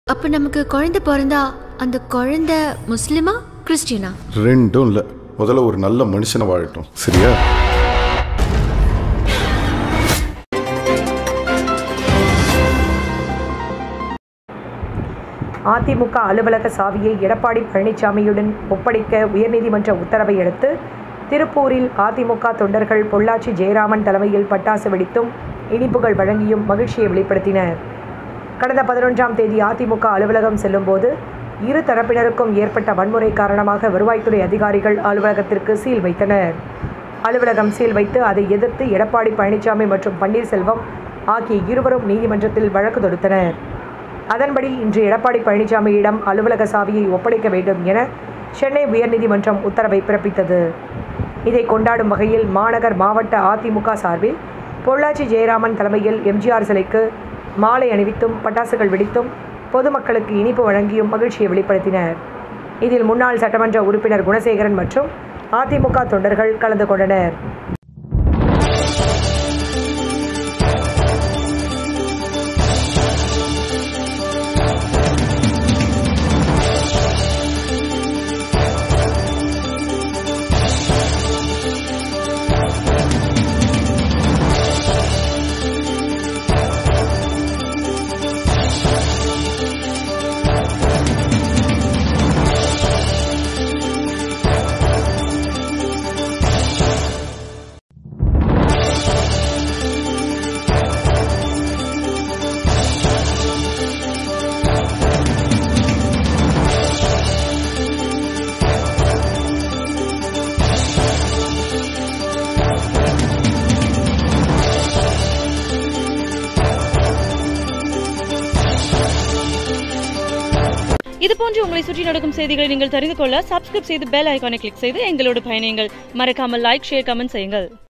அப்ப நமக்கு குழந்தை பிறந்தா அந்த குழந்தை முஸ்லிமா கிறிஸ்டியனா ரெண்டும் இல்லை முதல்ல ஒரு நல்ல மனுஷனை வாழட்டும் சரியா அதிமுக அலுவலக சாவியை எடப்பாடி பழனிசாமியுடன் ஒப்படைக்க உயர்நீதிமன்ற உத்தரவை அடுத்து திருப்பூரில் அதிமுக தொண்டர்கள் பொள்ளாச்சி ஜெயராமன் தலைமையில் பட்டாசு வெடித்தும் இனிப்புகள் வழங்கியும் மகிழ்ச்சியை வெளிப்படுத்தினர் கடந்த பதினொன்றாம் தேதி அதிமுக அலுவலகம் செல்லும்போது இரு தரப்பினருக்கும் ஏற்பட்ட வன்முறை காரணமாக வருவாய்த்துறை அதிகாரிகள் அலுவலகத்திற்கு சீல் வைத்தனர் அலுவலகம் சீல் வைத்து அதை எதிர்த்து எடப்பாடி பழனிசாமி மற்றும் பன்னீர்செல்வம் ஆகிய இருவரும் நீதிமன்றத்தில் வழக்கு தொடுத்தனர் அதன்படி இன்று எடப்பாடி பழனிசாமியிடம் அலுவலக சாவியை ஒப்படைக்க வேண்டும் என சென்னை உயர்நீதிமன்றம் உத்தரவை பிறப்பித்தது இதை கொண்டாடும் வகையில் மாநகர் மாவட்ட அதிமுக சார்பில் பொள்ளாச்சி ஜெயராமன் தலைமையில் எம்ஜிஆர் சிலைக்கு மாலை அணிவித்தும் பட்டாசுகள் வெடித்தும் பொதுமக்களுக்கு இனிப்பு வழங்கியும் மகிழ்ச்சியை வெளிப்படுத்தினர் இதில் முன்னாள் சட்டமன்ற உறுப்பினர் குணசேகரன் மற்றும் அதிமுக தொண்டர்கள் கலந்து கொண்டனர் இது போன்று உங்களை சுற்றி நடக்கும் செய்திகளை நீங்கள் தெரிந்து கொள்ள சப்ஸ்கிரைப் செய்து பெல் ஐகானை கிளிக் செய்து எங்களோடு பயணியுங்கள் மறக்காமல் லைக் ஷேர் கமெண்ட் செய்யுங்கள்